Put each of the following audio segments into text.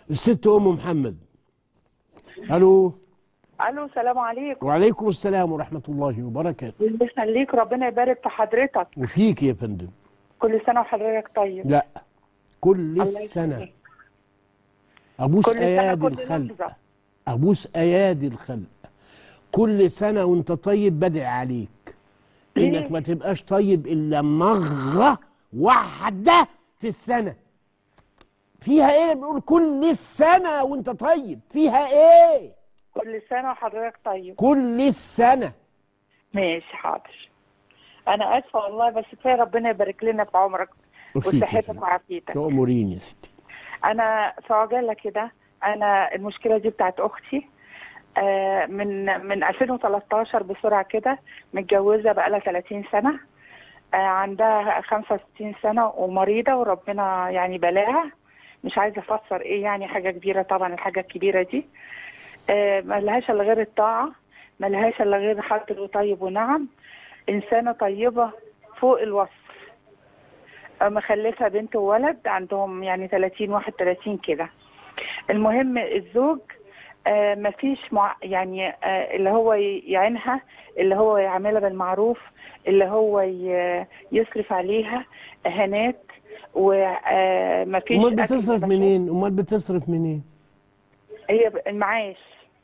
الست ام محمد الو الو السلام عليكم وعليكم السلام ورحمه الله وبركاته الله يخليك ربنا يبارك في حضرتك وفيك يا فندم كل سنه وحضرتك طيب لا كل الله سنه يخليك. ابوس كل سنه ايادي كل الخلق لحظه ابوس ايادي الخلق كل سنه وانت طيب بدعي عليك ليه؟ انك ما تبقاش طيب الا مره واحده في السنه فيها ايه بنقول كل سنه وانت طيب فيها ايه كل سنه وحضرتك طيب كل السنه ماشي حاضر انا اسفه والله بس كفايه ربنا يبارك لنا في عمرك وفيك يا وصحتك فندم. وعافيتك تأمريني يا ستي انا في عجاله كده انا المشكله دي بتاعت اختي آه، من من 2013 بسرعه كده متجوزه بقالها 30 سنه آه، عندها 65 سنه ومريضه وربنا يعني بلاها مش عايزه افسر ايه يعني حاجه كبيره طبعا الحاجه الكبيره دي آه، ما لهاش الا غير الطاعه ما لهاش الا غير حاضر وطيب ونعم انسانه طيبه فوق الوصف آه، مخلفه بنت وولد عندهم يعني 30 31 كده المهم الزوج آه مفيش مع يعني آه اللي هو ي- يعينها اللي هو يعملها بالمعروف اللي هو ي- يصرف عليها اهانات ومفيش امال بتصرف منين امال بتصرف منين هي ب- المعاش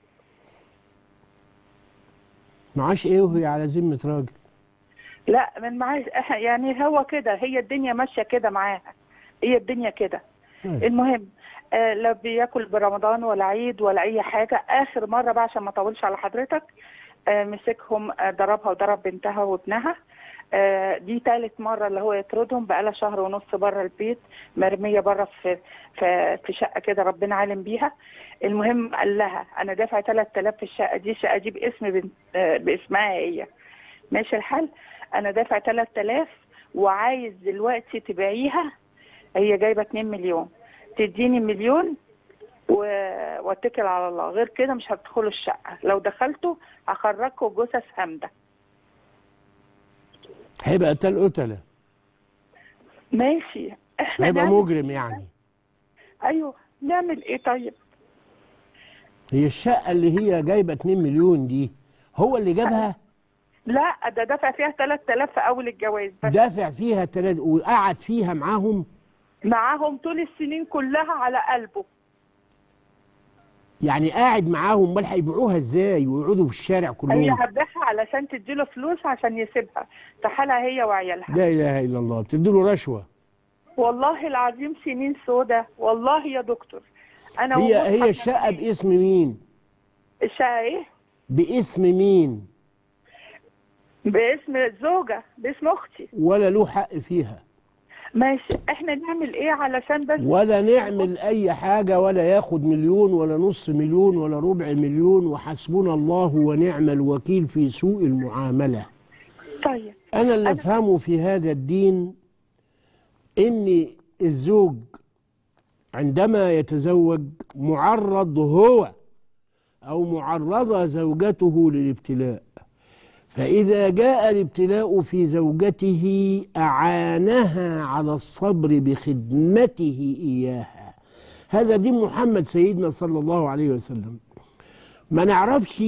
معاش ايه وهي على ذمه راجل لا من معاش إح- يعني هو كده هي الدنيا ماشيه كده معاها هي الدنيا كده أيوة. المهم آه لا بياكل برمضان ولا عيد ولا اي حاجه اخر مره بقى عشان ما اطولش على حضرتك آه مسكهم آه ضربها وضرب بنتها وابنها آه دي ثالث مره اللي هو يطردهم بقى لها شهر ونص بره البيت مرميه بره في في في شقه كده ربنا عالم بيها المهم قال لها انا دافع 3000 في الشقه دي الشقه دي باسم بنت آه باسمها هي ماشي الحال انا دافع 3000 وعايز دلوقتي تبيعيها هي جايبه 2 مليون تديني مليون و... واتكل على الله غير كده مش هتدخلوا الشقه لو دخلتوا هخرجكم جثث هامده هيبقى قتال قتله ماشي احنا هيبقى نعمل... مجرم يعني ايوه نعمل ايه طيب هي الشقه اللي هي جايبه 2 مليون دي هو اللي جابها لا ده دافع فيها 3000 في اول الجواز بس دافع فيها تلات وقعد فيها معاهم معاهم طول السنين كلها على قلبه يعني قاعد معاهم امال هيبيعوها ازاي ويقعدوا في الشارع هي كلهم هتبيعها علشان تديله فلوس عشان يسيبها في حالها هي وعيالها لا اله الا الله بتديله رشوه والله العظيم سنين سودة والله يا دكتور انا هي وجود هي حد- الشقه باسم مين الشقه ايه باسم مين باسم الزوجه باسم اختي ولا له حق فيها ماشي احنا نعمل ايه علشان بس ولا نعمل اي حاجه ولا ياخد مليون ولا نص مليون ولا ربع مليون وحسبنا الله ونعم الوكيل في سوء المعامله طيب انا اللي أنا- افهمه في هذا الدين ان الزوج عندما يتزوج معرض هو او معرضه زوجته للابتلاء فاذا جاء الابتلاء في زوجته اعانها على الصبر بخدمته اياها هذا دين محمد سيدنا صلى الله عليه وسلم ما نعرفش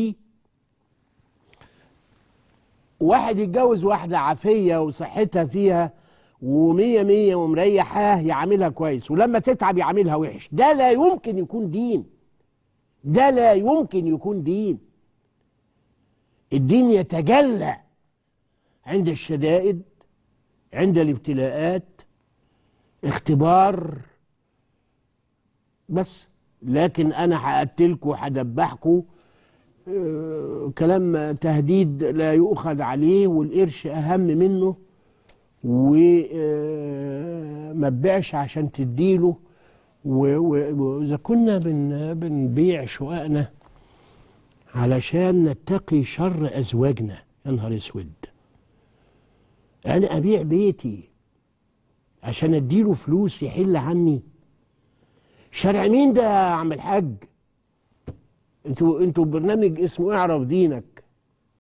واحد يتجوز واحدة عافية وصحتها فيها ومية مية ومريحاه يعاملها كويس ولما تتعب يعاملها وحش ده لا يمكن يكون دين ده لا يمكن يكون دين الدين يتجلى عند الشدائد عند الابتلاءات اختبار بس لكن انا هقتلكوا وهدبحكوا آه، كلام تهديد لا يؤخذ عليه والقرش اهم منه وما تبيعش عشان تديله و- و- واذا كنا بن بنبيع شققنا علشان نتقي شر ازواجنا يا نهار اسود انا ابيع بيتي عشان اديله فلوس يحل عني شرع مين ده يا عم الحاج انتوا انتوا برنامج اسمه اعرف دينك